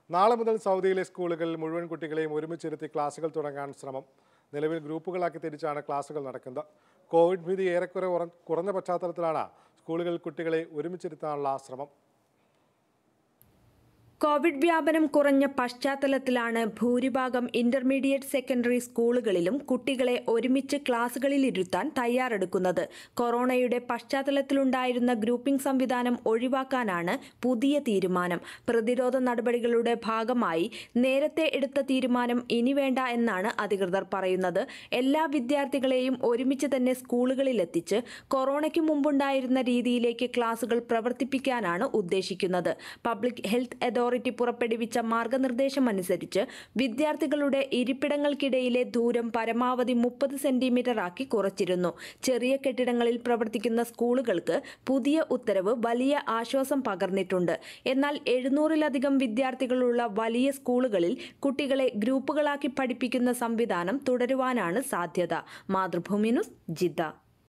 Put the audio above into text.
നാളെ മുതൽ സൗദിയിലെ സ്കൂളുകളിൽ മുഴുവൻ കുട്ടികളെയും ഒരുമിച്ചിരുത്തി ക്ലാസുകൾ തുടങ്ങാൻ ശ്രമം നിലവിൽ ഗ്രൂപ്പുകളാക്കി തിരിച്ചാണ് ക്ലാസുകൾ നടക്കുന്നത് കോവിഡ് ഭീതി ഏറെക്കുറെ ഉറ- കുറഞ്ഞ പശ്ചാത്തലത്തിലാണ് സ്കൂളുകളിൽ കുട്ടികളെ ഒരുമിച്ചിരുത്താനുള്ള ശ്രമം കോവിഡ് വ്യാപനം കുറഞ്ഞ പശ്ചാത്തലത്തിലാണ് ഭൂരിഭാഗം ഇന്റർമീഡിയറ്റ് സെക്കൻഡറി സ്കൂളുകളിലും കുട്ടികളെ ഒരുമിച്ച് ക്ലാസുകളിൽ ഇരുത്താൻ തയ്യാറെടുക്കുന്നത് കൊറോണയുടെ പശ്ചാത്തലത്തിലുണ്ടായിരുന്ന ഗ്രൂപ്പിംഗ് സംവിധാനം ഒഴിവാക്കാനാണ് പുതിയ തീരുമാനം പ്രതിരോധ നടപടികളുടെ ഭാഗമായി നേരത്തെ എടുത്ത തീരുമാനം ഇനി വേണ്ട എന്നാണ് അധികൃതർ പറയുന്നത് എല്ലാ വിദ്യാർത്ഥികളെയും ഒരുമിച്ച് തന്നെ സ്കൂളുകളിലെത്തിച്ച് കൊറോണയ്ക്ക് മുമ്പുണ്ടായിരുന്ന രീതിയിലേക്ക് ക്ലാസുകൾ പ്രവർത്തിപ്പിക്കാനാണ് ഉദ്ദേശിക്കുന്നത് പബ്ലിക് ഹെൽത്ത് അതോറിറ്റി പുറപ്പെടുവിച്ച മാർഗനിർദ്ദേശമനുസരിച്ച് വിദ്യാർത്ഥികളുടെ ഇരിപ്പിടങ്ങൾക്കിടയിലെ ദൂരം പരമാവധി മുപ്പത് സെന്റിമീറ്റർ ആക്കി കുറച്ചിരുന്നു ചെറിയ കെട്ടിടങ്ങളിൽ പ്രവർത്തിക്കുന്ന സ്കൂളുകൾക്ക് പുതിയ ഉത്തരവ് വലിയ ആശ്വാസം പകർന്നിട്ടുണ്ട് എന്നാൽ എഴുന്നൂറിലധികം വിദ്യാർത്ഥികളുള്ള വലിയ സ്കൂളുകളിൽ കുട്ടികളെ ഗ്രൂപ്പുകളാക്കി പഠിപ്പിക്കുന്ന സംവിധാനം തുടരുവാനാണ് സാധ്യത മാതൃഭൂമി ന്യൂസ് ജിദ്ദ